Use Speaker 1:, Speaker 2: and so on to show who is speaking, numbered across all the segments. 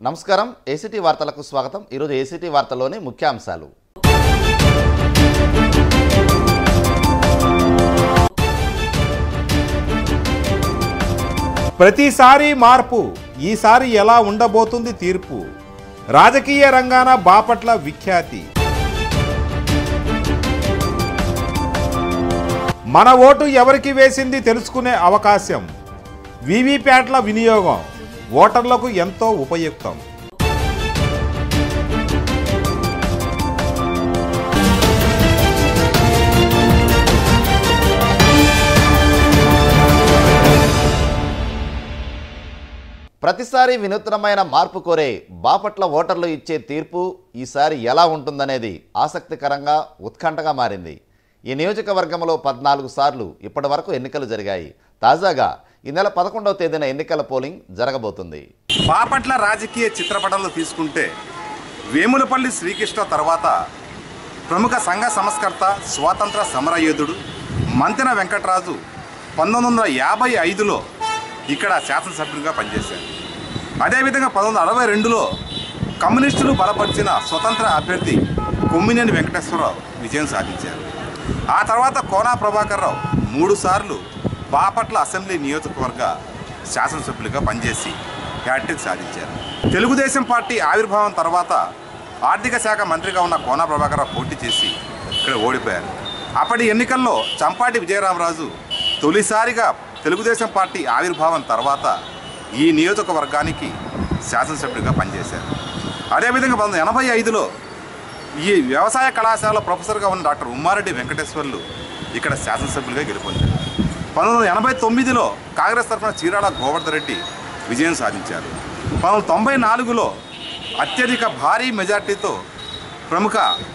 Speaker 1: నమస్కారం ఏసీటీ వార్తలకు స్వాగతం ఈరోజు ఏసీటీ వార్తల్లోని ముఖ్యాంశాలు
Speaker 2: ప్రతిసారి మార్పు ఈసారి ఎలా ఉండబోతుంది తీర్పు రాజకీయ రంగాన బాపట్ల విఖ్యాతి మన ఓటు ఎవరికి వేసింది తెలుసుకునే అవకాశం వీవీప్యాట్ల వినియోగం ఓటర్లకు ఎంతో ఉపయుక్తం
Speaker 1: ప్రతిసారి వినూత్నమైన మార్పు కోరే బాపట్ల ఓటర్లు ఇచ్చే తీర్పు ఈసారి ఎలా ఉంటుందనేది ఆసక్తికరంగా ఉత్కంఠగా మారింది ఈ నియోజకవర్గంలో పద్నాలుగు సార్లు ఇప్పటి వరకు ఎన్నికలు జరిగాయి తాజాగా ఈ నెల పదకొండవ తేదీన ఎన్నికల పోలింగ్ జరగబోతుంది
Speaker 3: బాపట్ల రాజకీయ చిత్రపటంలో తీసుకుంటే వేములపల్లి శ్రీకృష్ణ తర్వాత ప్రముఖ సంఘ సంస్కర్త స్వాతంత్ర సమరయోధుడు మంతెన వెంకటరాజు పంతొమ్మిది వందల యాభై ఐదులో ఇక్కడ శాసనసభ్యుడిగా పనిచేశారు అదేవిధంగా పంతొమ్మిది వందల అరవై రెండులో కమ్యూనిస్టులు బలపరిచిన స్వతంత్ర అభ్యర్థి కొమ్మినేని వెంకటేశ్వరరావు విజయం సాధించారు ఆ తర్వాత కోనా ప్రభాకర్ రావు మూడు సార్లు బాపట్ల అసెంబ్లీ నియోజకవర్గ శాసనసభ్యులుగా పనిచేసి హ్యాట్రిక్ సాధించారు తెలుగుదేశం పార్టీ ఆవిర్భావం తర్వాత ఆర్థిక శాఖ మంత్రిగా ఉన్న కోనా ప్రభాకర్ రావు పోటీ చేసి ఇక్కడ ఓడిపోయారు అప్పటి ఎన్నికల్లో చంపాటి విజయరామరాజు తొలిసారిగా తెలుగుదేశం పార్టీ ఆవిర్భావం తర్వాత ఈ నియోజకవర్గానికి శాసనసభ్యుడిగా పనిచేశారు అదేవిధంగా పంతొమ్మిది వందల ఎనభై ఐదులో ఈ వ్యవసాయ కళాశాల ప్రొఫెసర్గా ఉన్న డాక్టర్ ఉమ్మారెడ్డి వెంకటేశ్వర్లు ఇక్కడ శాసనసభ్యులుగా గెలుపొందారు పంతొమ్మిది వందల ఎనభై తొమ్మిదిలో కాంగ్రెస్ తరఫున చీరాల గోవర్ధన్ రెడ్డి విజయం సాధించారు పంతొమ్మిది వందల తొంభై నాలుగులో అత్యధిక భారీ మెజార్టీతో ప్రముఖ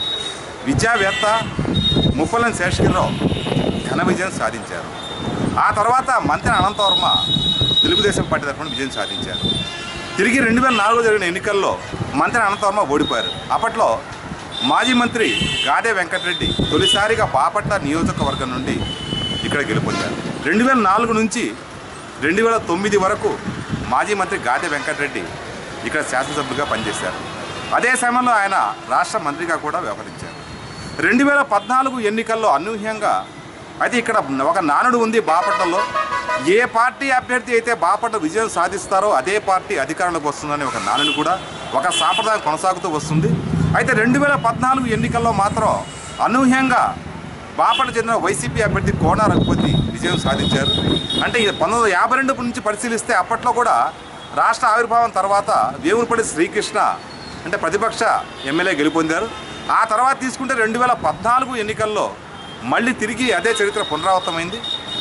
Speaker 3: విద్యావేత్త ముప్పలం శేషగిరిరావు ఘన విజయం సాధించారు ఆ తర్వాత మంత్రి అనంతవర్మ తెలుగుదేశం పార్టీ తరఫున విజయం సాధించారు తిరిగి రెండు వేల నాలుగులో జరిగిన ఎన్నికల్లో మంత్రి అనంతవర్మ ఓడిపోయారు అప్పట్లో మాజీ మంత్రి గాదే వెంకటరెడ్డి తొలిసారిగా బాపట్ల నియోజకవర్గం నుండి ఇక్కడ గెలుపొందారు రెండు వేల నాలుగు నుంచి రెండు వేల తొమ్మిది వరకు మాజీ మంత్రి గాదే వెంకటరెడ్డి ఇక్కడ శాసనసభ్యుడిగా పనిచేశారు అదే సమయంలో ఆయన రాష్ట్ర మంత్రిగా కూడా వ్యవహరించారు రెండు వేల పద్నాలుగు ఎన్నికల్లో అనూహ్యంగా అయితే ఇక్కడ ఒక నానుడు ఉంది బాపట్లలో ఏ పార్టీ అభ్యర్థి అయితే బాపట్ల విజయం సాధిస్తారో అదే పార్టీ అధికారంలోకి వస్తుందని ఒక నానుడు కూడా ఒక సాంప్రదాయం కొనసాగుతూ వస్తుంది అయితే రెండు వేల పద్నాలుగు ఎన్నికల్లో మాత్రం అనూహ్యంగా బాపట్ల చెందిన వైసీపీ అభ్యర్థి కోన రఘుపతి విజయం సాధించారు అంటే ఇది పంతొమ్మిది వందల యాభై రెండు నుంచి పరిశీలిస్తే అప్పట్లో కూడా రాష్ట్ర ఆవిర్భావం తర్వాత వేములపల్లి శ్రీకృష్ణ అంటే ప్రతిపక్ష ఎమ్మెల్యే గెలుపొందారు ఆ తర్వాత తీసుకుంటే రెండు వేల పద్నాలుగు ఎన్నికల్లో మళ్ళీ తిరిగి అదే చరిత్ర పునరావృతమైంది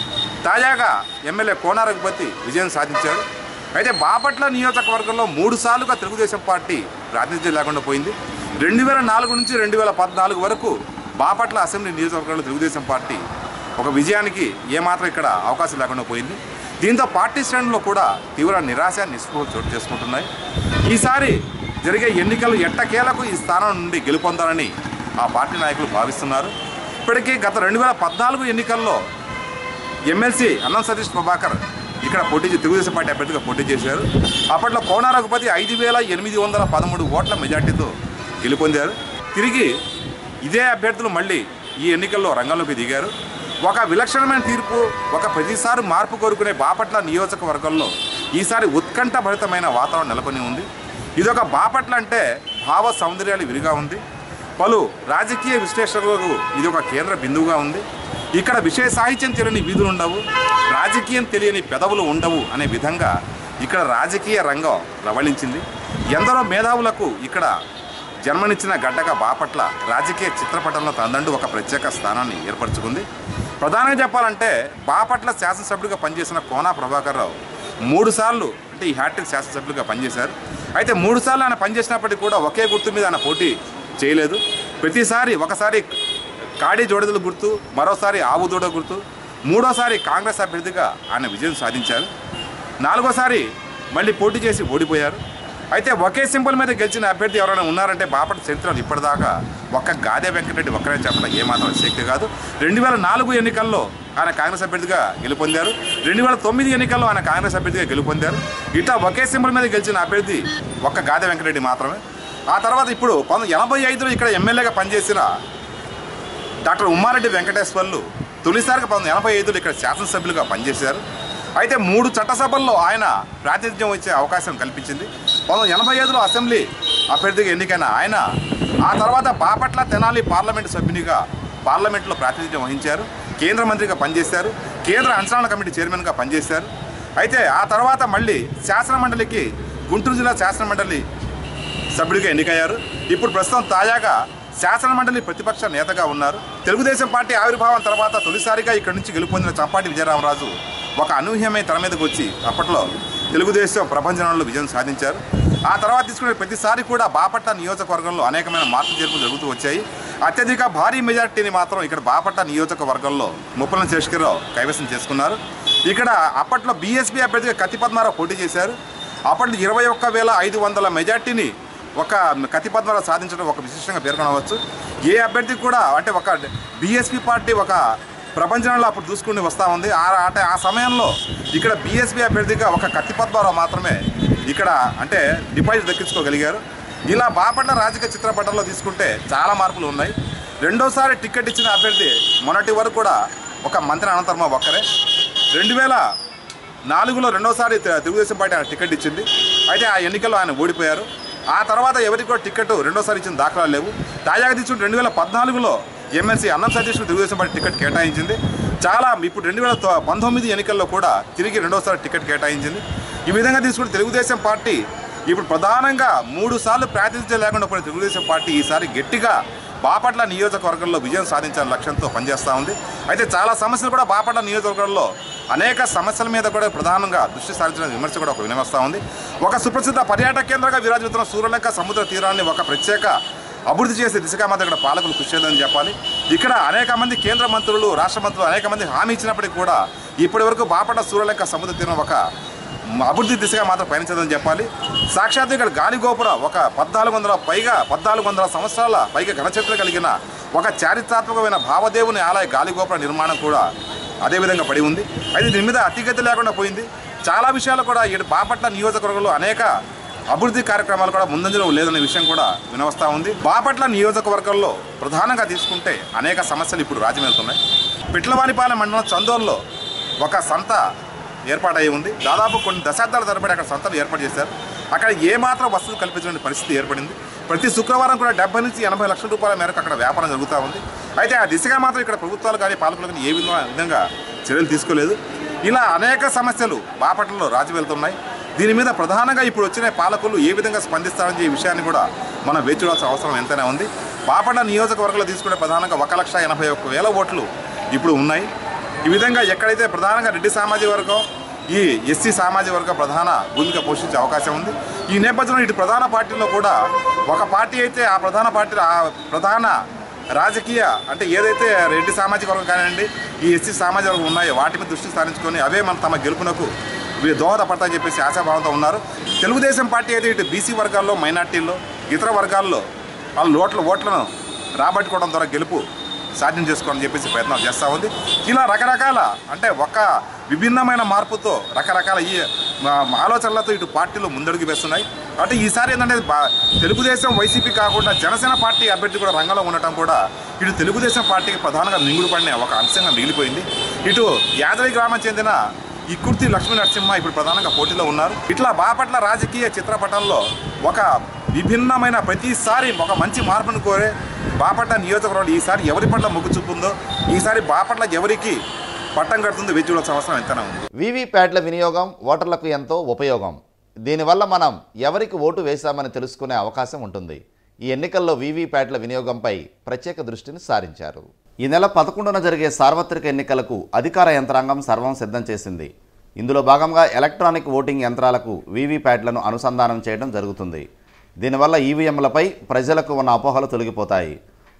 Speaker 3: తాజాగా ఎమ్మెల్యే కోన రఘుపతి విజయం సాధించారు అయితే బాపట్ల నియోజకవర్గంలో మూడు సార్లుగా తెలుగుదేశం పార్టీ ప్రాతినిధ్యం లేకుండా పోయింది రెండు వేల నాలుగు నుంచి రెండు వేల పద్నాలుగు వరకు బాపట్ల అసెంబ్లీ నియోజకవర్గంలో తెలుగుదేశం పార్టీ ఒక విజయానికి ఏమాత్రం ఇక్కడ అవకాశం లేకుండా పోయింది దీంతో పార్టీ శ్రేణుల్లో కూడా తీవ్ర నిరాశ నిస్పృహలు చోటు చేసుకుంటున్నాయి ఈసారి జరిగే ఎన్నికలు ఎట్టకేలకు ఈ స్థానం నుండి గెలుపొందాలని ఆ పార్టీ నాయకులు భావిస్తున్నారు ఇప్పటికీ గత రెండు వేల పద్నాలుగు ఎన్నికల్లో ఎమ్మెల్సీ అన్నం సతీష్ ప్రభాకర్ ఇక్కడ పోటీ చే- తెలుగుదేశం పార్టీ అభ్యర్థిగా పోటీ చేశారు అప్పట్లో కోన రఘుపతి ఐదు వేల ఎనిమిది వందల పదమూడు ఓట్ల మెజార్టీతో గెలుపొందారు తిరిగి ఇదే అభ్యర్థులు మళ్ళీ ఈ ఎన్నికల్లో రంగంలోకి దిగారు ఒక విలక్షణమైన తీర్పు ఒక ప్రతిసారి మార్పు కోరుకునే బాపట్ల నియోజకవర్గంలో ఈసారి ఉత్కంఠభరితమైన వాతావరణం నెలకొని ఉంది ఇదొక బాపట్ల అంటే భావ సౌందర్యాలు విరిగా ఉంది పలు రాజకీయ విశ్లేషకులకు ఇది ఒక కేంద్ర బిందువుగా ఉంది ఇక్కడ విషయ సాహిత్యం తెలియని వీధులు ఉండవు రాజకీయం తెలియని పెదవులు ఉండవు అనే విధంగా ఇక్కడ రాజకీయ రంగం రవళించింది ఎందరో మేధావులకు ఇక్కడ జన్మనిచ్చిన గడ్డగా బాపట్ల రాజకీయ చిత్రపటంలో తనందు ఒక ప్రత్యేక స్థానాన్ని ఏర్పరచుకుంది ప్రధానంగా చెప్పాలంటే బాపట్ల శాసనసభ్యుడిగా పనిచేసిన కోనా ప్రభాకర్ రావు మూడు సార్లు అంటే ఈ హ్యాట్రిక్ శాసనసభ్యులుగా పనిచేశారు అయితే మూడు సార్లు ఆయన పనిచేసినప్పటికీ కూడా ఒకే గుర్తు మీద ఆయన పోటీ చేయలేదు ప్రతిసారి ఒకసారి కాడి జోడదల గుర్తు మరోసారి ఆవు దూడ గుర్తు మూడోసారి కాంగ్రెస్ అభ్యర్థిగా ఆయన విజయం సాధించారు నాలుగోసారి మళ్ళీ పోటీ చేసి ఓడిపోయారు అయితే ఒకే సింబల్ మీద గెలిచిన అభ్యర్థి ఎవరైనా ఉన్నారంటే బాపట్ల చరిత్రలో ఇప్పటిదాకా ఒక్క గాదే వెంకటరెడ్డి ఒక్కరే చెప్పడం ఏమాత్రం శక్తి కాదు రెండు వేల నాలుగు ఎన్నికల్లో ఆయన కాంగ్రెస్ అభ్యర్థిగా గెలుపొందారు రెండు వేల తొమ్మిది ఎన్నికల్లో ఆయన కాంగ్రెస్ అభ్యర్థిగా గెలుపొందారు ఇట్లా ఒకే సింబల్ మీద గెలిచిన అభ్యర్థి ఒక్క గాదే వెంకటరెడ్డి మాత్రమే ఆ తర్వాత ఇప్పుడు పంతొమ్మిది ఎనభై ఐదులో ఇక్కడ ఎమ్మెల్యేగా పనిచేసిన డాక్టర్ ఉమ్మారెడ్డి వెంకటేశ్వర్లు తొలిసారిగా పంతొమ్మిది ఎనభై ఐదులో ఇక్కడ శాసనసభ్యులుగా పనిచేశారు అయితే మూడు చట్టసభల్లో ఆయన ప్రాతినిధ్యం వచ్చే అవకాశం కల్పించింది పంతొమ్మిది ఎనభై ఐదులో అసెంబ్లీ అభ్యర్థిగా ఎన్నికైన ఆయన ఆ తర్వాత బాపట్ల తెనాలి పార్లమెంటు సభ్యునిగా పార్లమెంట్లో ప్రాతినిధ్యం వహించారు కేంద్ర మంత్రిగా పనిచేశారు కేంద్ర అంచనాల కమిటీ చైర్మన్గా పనిచేశారు అయితే ఆ తర్వాత మళ్ళీ శాసన మండలికి గుంటూరు జిల్లా శాసన మండలి సభ్యుడిగా ఎన్నికయ్యారు ఇప్పుడు ప్రస్తుతం తాజాగా శాసన మండలి ప్రతిపక్ష నేతగా ఉన్నారు తెలుగుదేశం పార్టీ ఆవిర్భావం తర్వాత తొలిసారిగా ఇక్కడి నుంచి గెలుపొందిన చంపాటి విజయరామరాజు ఒక అనూహ్యమైన తెర మీదకి వచ్చి అప్పట్లో తెలుగుదేశం ప్రపంచంలో విజయం సాధించారు ఆ తర్వాత తీసుకునే ప్రతిసారి కూడా బాపట్ల నియోజకవర్గంలో అనేకమైన మార్పులు చేర్పులు జరుగుతూ వచ్చాయి అత్యధిక భారీ మెజార్టీని మాత్రం ఇక్కడ బాపట్ల నియోజకవర్గంలో ముప్పల శేషగిరిరావు కైవసం చేసుకున్నారు ఇక్కడ అప్పట్లో బీఎస్పీ అభ్యర్థిగా కత్తి పద్మారావు పోటీ చేశారు అప్పట్లో ఇరవై ఒక్క వేల ఐదు వందల మెజార్టీని ఒక కత్తి పద్మారావు సాధించడం ఒక విశిష్టంగా పేర్కొనవచ్చు ఏ అభ్యర్థికి కూడా అంటే ఒక బీఎస్పీ పార్టీ ఒక ప్రపంచంలో అప్పుడు చూసుకుని వస్తూ ఉంది ఆ అంటే ఆ సమయంలో ఇక్కడ బీఎస్పీ అభ్యర్థిగా ఒక కత్తి పద్మారావు మాత్రమే ఇక్కడ అంటే డిపాజిట్ దక్కించుకోగలిగారు ఇలా బాపట్ల రాజకీయ చిత్రపటంలో తీసుకుంటే చాలా మార్పులు ఉన్నాయి రెండోసారి టికెట్ ఇచ్చిన అభ్యర్థి మొన్నటి వరకు కూడా ఒక మంత్రి అనంతర్మ ఒక్కరే రెండు వేల నాలుగులో రెండోసారి తె- తెలుగుదేశం పార్టీ ఆయన టికెట్ ఇచ్చింది అయితే ఆ ఎన్నికల్లో ఆయన ఓడిపోయారు ఆ తర్వాత ఎవరికి కూడా టికెట్ రెండోసారి ఇచ్చిన దాఖలాలు లేవు తాజాగా తీసుకుంటే రెండు వేల పద్నాలుగులో ఎమ్మెల్సీ అన్నం సతీష్కు తెలుగుదేశం పార్టీ టికెట్ కేటాయించింది చాలా ఇప్పుడు రెండు వేల తొ- పంతొమ్మిది ఎన్నికల్లో కూడా తిరిగి రెండోసారి టికెట్ కేటాయించింది ఈ విధంగా తీసుకుంటే తెలుగుదేశం పార్టీ ఇప్పుడు ప్రధానంగా మూడు సార్లు ప్రాతినిధ్యం లేకుండా పోయిన తెలుగుదేశం పార్టీ ఈసారి గట్టిగా బాపట్ల నియోజకవర్గంలో విజయం సాధించాలని లక్ష్యంతో పనిచేస్తూ ఉంది అయితే చాలా సమస్యలు కూడా బాపట్ల నియోజకవర్గంలో అనేక సమస్యల మీద కూడా ప్రధానంగా దృష్టి సారించిన విమర్శ కూడా ఒక వినవస్తూ ఉంది ఒక సుప్రసిద్ధ పర్యాటక కేంద్రంగా విరాజిల్లుతున్న సూర్యలంక సముద్ర తీరాన్ని ఒక ప్రత్యేక అభివృద్ధి చేసే దిశగా మాత్రం ఇక్కడ పాలకులు కృషి చేయాలని చెప్పాలి ఇక్కడ అనేక మంది కేంద్ర మంత్రులు రాష్ట్ర మంత్రులు అనేక మంది హామీ ఇచ్చినప్పటికీ కూడా ఇప్పటి వరకు బాపట్ల సూర్యలంక సముద్ర తీరం ఒక అభివృద్ధి దిశగా మాత్రం పయనించదని చెప్పాలి సాక్షాత్ ఇక్కడ గాలిగోపుర ఒక పద్నాలుగు వందల పైగా పద్నాలుగు వందల సంవత్సరాల పైగా ఘనచరిత్ర కలిగిన ఒక చారిత్రాత్మకమైన భావదేవుని ఆలయ గాలిగోపుర నిర్మాణం కూడా అదేవిధంగా పడి ఉంది అయితే దీని మీద అతిగతి లేకుండా పోయింది చాలా విషయాలు కూడా ఈ బాపట్ల నియోజకవర్గంలో అనేక అభివృద్ధి కార్యక్రమాలు కూడా ముందంజలో లేదనే విషయం కూడా వినవస్తా ఉంది బాపట్ల నియోజకవర్గంలో ప్రధానంగా తీసుకుంటే అనేక సమస్యలు ఇప్పుడు రాజ్యమేలుతున్నాయి పిట్లవానిపాలెం మండలం చందోర్లో ఒక సంత ఏర్పాటై ఉంది దాదాపు కొన్ని దశాబ్దాల తరబడి అక్కడ సంతలు ఏర్పాటు చేశారు అక్కడ ఏమాత్రం వసతులు కల్పించిన పరిస్థితి ఏర్పడింది ప్రతి శుక్రవారం కూడా డెబ్బై నుంచి ఎనభై లక్షల రూపాయల మేరకు అక్కడ వ్యాపారం జరుగుతూ ఉంది అయితే ఆ దిశగా మాత్రం ఇక్కడ ప్రభుత్వాలు కానీ పాలకులు కానీ ఏ విధంగా విధంగా చర్యలు తీసుకోలేదు ఇలా అనేక సమస్యలు బాపట్లలో రాజు వెళ్తున్నాయి దీని మీద ప్రధానంగా ఇప్పుడు వచ్చిన పాలకులు ఏ విధంగా స్పందిస్తారని ఈ విషయాన్ని కూడా మనం వేచి చూడాల్సిన అవసరం ఎంతైనా ఉంది బాపట్ల నియోజకవర్గంలో తీసుకునే ప్రధానంగా ఒక లక్ష ఎనభై ఒక్క వేల ఓట్లు ఇప్పుడు ఉన్నాయి ఈ విధంగా ఎక్కడైతే ప్రధానంగా రెడ్డి సామాజిక వర్గం ఈ ఎస్సీ సామాజిక వర్గం ప్రధాన భూమిక పోషించే అవకాశం ఉంది ఈ నేపథ్యంలో ఇటు ప్రధాన పార్టీలో కూడా ఒక పార్టీ అయితే ఆ ప్రధాన పార్టీ ఆ ప్రధాన రాజకీయ అంటే ఏదైతే రెడ్డి సామాజిక వర్గం కానివ్వండి ఈ ఎస్సీ సామాజిక వర్గం ఉన్నాయో వాటి మీద దృష్టి సారించుకొని అవే మన తమ గెలుపునకు వీళ్ళు దోహదపడతాయని చెప్పేసి ఆశాభావంతో ఉన్నారు తెలుగుదేశం పార్టీ అయితే ఇటు బీసీ వర్గాల్లో మైనార్టీల్లో ఇతర వర్గాల్లో వాళ్ళ ఓట్ల ఓట్లను రాబట్టుకోవడం ద్వారా గెలుపు సాధ్యం చేసుకోవాలని చెప్పేసి ప్రయత్నం చేస్తూ ఉంది ఇలా రకరకాల అంటే ఒక విభిన్నమైన మార్పుతో రకరకాల ఈ మా- మా ఆలోచనలతో ఇటు పార్టీలు ముందడుగు వేస్తున్నాయి కాబట్టి ఈసారి ఏంటంటే బా- తెలుగుదేశం వైసీపీ కాకుండా జనసేన పార్టీ అభ్యర్థి కూడా రంగంలో ఉండటం కూడా ఇటు తెలుగుదేశం పార్టీకి ప్రధానంగా మింగుడు పడిన ఒక అంశంగా మిగిలిపోయింది ఇటు యాదవి గ్రామం చెందిన ఈ కుర్తి లక్ష్మీ నరసింహ ఇప్పుడు ప్రధానంగా పోటీలో ఉన్నారు ఇట్లా బాపట్ల రాజకీయ చిత్రపటంలో ఒక విభిన్నమైన ప్రతిసారి ఒక మంచి మార్పును కోరే బాపట్ల నియోజకవర్గంలో ఈసారి ఎవరి పట్ల మొగ్గు చూపుందో ఈసారి బాపట్ల ఎవరికి పట్టం కడుతుందో వేచి చూడాల్సిన అవసరం ఎంతైనా ఉంది
Speaker 1: వీవీప్యాట్ల వినియోగం ఓటర్లకు ఎంతో ఉపయోగం దీనివల్ల మనం ఎవరికి ఓటు వేశామని తెలుసుకునే అవకాశం ఉంటుంది ఈ ఎన్నికల్లో వీవీప్యాట్ల వినియోగంపై ప్రత్యేక దృష్టిని సారించారు ఈ నెల పదకొండున జరిగే సార్వత్రిక ఎన్నికలకు అధికార యంత్రాంగం సర్వం సిద్ధం చేసింది ఇందులో భాగంగా ఎలక్ట్రానిక్ ఓటింగ్ యంత్రాలకు వీవీప్యాట్లను అనుసంధానం చేయడం జరుగుతుంది దీనివల్ల ఈవీఎంలపై ప్రజలకు ఉన్న అపోహలు తొలగిపోతాయి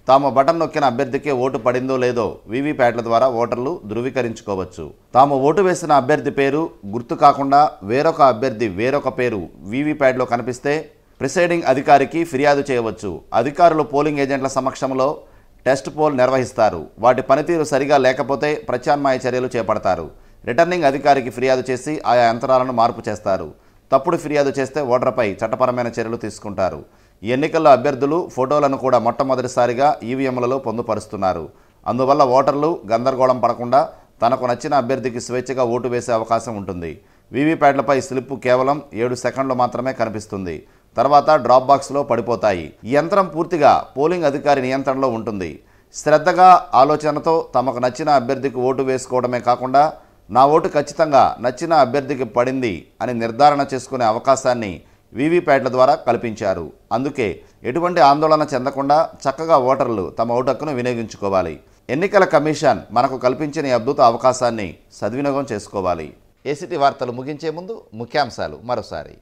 Speaker 1: తాము బటన్ నొక్కిన అభ్యర్థికే ఓటు పడిందో లేదో వీవీప్యాట్ల ద్వారా ఓటర్లు ధృవీకరించుకోవచ్చు తాము ఓటు వేసిన అభ్యర్థి పేరు గుర్తు కాకుండా వేరొక అభ్యర్థి వేరొక పేరు వీవీప్యాట్లో కనిపిస్తే ప్రిసైడింగ్ అధికారికి ఫిర్యాదు చేయవచ్చు అధికారులు పోలింగ్ ఏజెంట్ల సమక్షంలో టెస్ట్ పోల్ నిర్వహిస్తారు వాటి పనితీరు సరిగా లేకపోతే ప్రత్యామ్నాయ చర్యలు చేపడతారు రిటర్నింగ్ అధికారికి ఫిర్యాదు చేసి ఆయా యంత్రాలను మార్పు చేస్తారు తప్పుడు ఫిర్యాదు చేస్తే ఓటర్పై చట్టపరమైన చర్యలు తీసుకుంటారు ఈ ఎన్నికల్లో అభ్యర్థులు ఫోటోలను కూడా మొట్టమొదటిసారిగా ఈవీఎంలలో పొందుపరుస్తున్నారు అందువల్ల ఓటర్లు గందరగోళం పడకుండా తనకు నచ్చిన అభ్యర్థికి స్వేచ్ఛగా ఓటు వేసే అవకాశం ఉంటుంది వీవీప్యాట్లపై స్లిప్ కేవలం ఏడు సెకండ్లు మాత్రమే కనిపిస్తుంది తర్వాత డ్రాప్ బాక్స్లో పడిపోతాయి ఈ యంత్రం పూర్తిగా పోలింగ్ అధికారి నియంత్రణలో ఉంటుంది శ్రద్ధగా ఆలోచనతో తమకు నచ్చిన అభ్యర్థికి ఓటు వేసుకోవడమే కాకుండా నా ఓటు ఖచ్చితంగా నచ్చిన అభ్యర్థికి పడింది అని నిర్ధారణ చేసుకునే అవకాశాన్ని వీవీప్యాట్ల ద్వారా కల్పించారు అందుకే ఎటువంటి ఆందోళన చెందకుండా చక్కగా ఓటర్లు తమ ఓటు హక్కును వినియోగించుకోవాలి ఎన్నికల కమిషన్ మనకు కల్పించిన ఈ అద్భుత అవకాశాన్ని సద్వినియోగం చేసుకోవాలి ఏసీటీ వార్తలు ముగించే ముందు ముఖ్యాంశాలు మరోసారి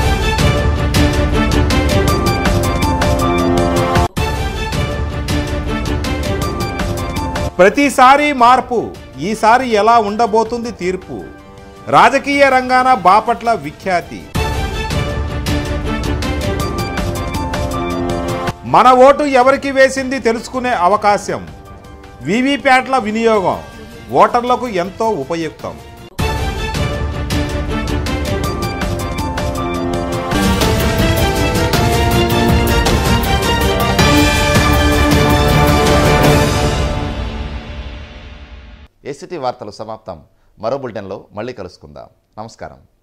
Speaker 2: ప్రతిసారి మార్పు ఈసారి ఎలా ఉండబోతుంది తీర్పు రాజకీయ రంగాన బాపట్ల విఖ్యాతి మన ఓటు ఎవరికి వేసింది తెలుసుకునే అవకాశం వీవీప్యాట్ల వినియోగం ఓటర్లకు ఎంతో ఉపయుక్తం
Speaker 1: ఏసీటీ వార్తలు సమాప్తం మరో బులెటిన్లో మళ్ళీ కలుసుకుందాం నమస్కారం